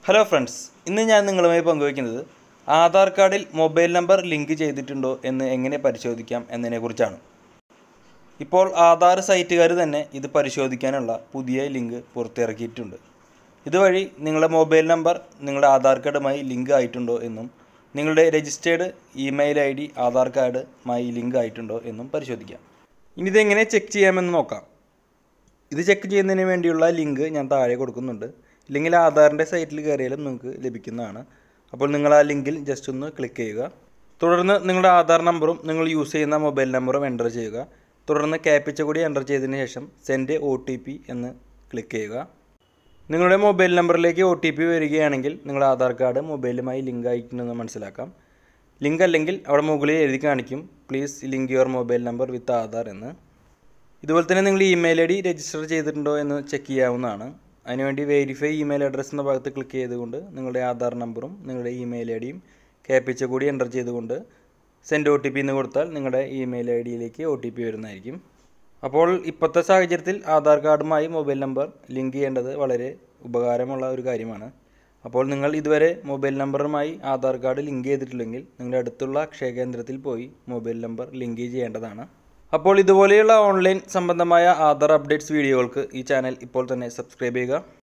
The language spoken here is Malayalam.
ഹലോ ഫ്രണ്ട്സ് ഇന്ന് ഞാൻ നിങ്ങളുമായി പങ്കുവയ്ക്കുന്നത് ആധാർ കാർഡിൽ മൊബൈൽ നമ്പർ ലിങ്ക് ചെയ്തിട്ടുണ്ടോ എന്ന് എങ്ങനെ പരിശോധിക്കാം എന്നതിനെക്കുറിച്ചാണ് ഇപ്പോൾ ആധാർ സൈറ്റുകാർ തന്നെ ഇത് പരിശോധിക്കാനുള്ള പുതിയ ലിങ്ക് പുറത്തിറക്കിയിട്ടുണ്ട് ഇതുവഴി നിങ്ങളുടെ മൊബൈൽ നമ്പർ നിങ്ങളുടെ ആധാർ കാർഡുമായി ലിങ്ക് ആയിട്ടുണ്ടോ എന്നും നിങ്ങളുടെ registered email I D Aadhaar കാർഡുമായി ലിങ്ക് ആയിട്ടുണ്ടോ എന്നും പരിശോധിക്കാം ഇനി ഇതെങ്ങനെ ചെക്ക് ചെയ്യാമെന്ന് നോക്കാം ഇത് ചെക്ക് ചെയ്യുന്നതിന് വേണ്ടിയുള്ള ലിങ്ക് ഞാൻ താഴെ കൊടുക്കുന്നുണ്ട് ഇല്ലെങ്കിൽ ആധാറിൻ്റെ സൈറ്റിൽ കയറിയാലും നിങ്ങൾക്ക് ലഭിക്കുന്നതാണ് അപ്പോൾ നിങ്ങൾ ആ ലിങ്കിൽ ജസ്റ്റ് ഒന്ന് ക്ലിക്ക് ചെയ്യുക തുടർന്ന് നിങ്ങളുടെ ആധാർ നമ്പറും നിങ്ങൾ യൂസ് ചെയ്യുന്ന മൊബൈൽ നമ്പറും എൻ്റർ ചെയ്യുക തുടർന്ന് ക്യാപിച്ച കൂടി എൻ്റർ ചെയ്തതിന് ശേഷം സെൻഡ് ഒ ടി പി എന്ന് ക്ലിക്ക് ചെയ്യുക നിങ്ങളുടെ മൊബൈൽ നമ്പറിലേക്ക് ഒ ടി പി വരികയാണെങ്കിൽ നിങ്ങളുടെ ആധാർ കാർഡ് മൊബൈലുമായി ലിങ്ക് ആയിട്ടുണ്ടെന്ന് മനസ്സിലാക്കാം ലിങ്ക് അല്ലെങ്കിൽ അവിടെ മുകളിൽ എഴുതി കാണിക്കും please link your mobile number with Aadhaar എന്ന് ഇതുപോലെ തന്നെ നിങ്ങൾ ഇമെയിൽ ഐ ഡി രജിസ്റ്റർ ചെയ്തിട്ടുണ്ടോ എന്ന് ചെക്ക് ചെയ്യാവുന്നതാണ് അതിനുവേണ്ടി വെരിഫൈ ഇമെയിൽ അഡ്രസ്സ് എന്ന ഭാഗത്ത് ക്ലിക്ക് ചെയ്തുകൊണ്ട് നിങ്ങളുടെ ആധാർ നമ്പറും നിങ്ങളുടെ ഇമെയിൽ ഐ ഡിയും ക്യാപിച്ച കൂടി എൻ്റർ ചെയ്തുകൊണ്ട് സെൻഡ് ഒ ടി പി എന്ന് കൊടുത്താൽ നിങ്ങളുടെ ഇമെയിൽ ഐ ഡിയിലേക്ക് ഒ ടി പി വരുന്നതായിരിക്കും അപ്പോൾ ഇപ്പോഴത്തെ സാഹചര്യത്തിൽ ആധാർ കാർഡുമായി മൊബൈൽ നമ്പർ ലിങ്ക് ചെയ്യേണ്ടത് വളരെ ഉപകാരമുള്ള ഒരു കാര്യമാണ് അപ്പോൾ നിങ്ങൾ ഇതുവരെ മൊബൈൽ നമ്പറുമായി ആധാർ കാർഡ് ലിങ്ക് ചെയ്തിട്ടില്ലെങ്കിൽ നിങ്ങളുടെ അടുത്തുള്ള അക്ഷയ കേന്ദ്രത്തിൽ പോയി മൊബൈൽ നമ്പർ ലിങ്ക് ചെയ്യേണ്ടതാണ് അപ്പോൾ ഇതുപോലെയുള്ള ഓൺലൈൻ സംബന്ധമായ ആധാർ അപ്ഡേറ്റ്സ് വീഡിയോകൾക്ക് ഈ ചാനൽ ഇപ്പോൾ തന്നെ സബ്സ്ക്രൈബ് ചെയ്യുക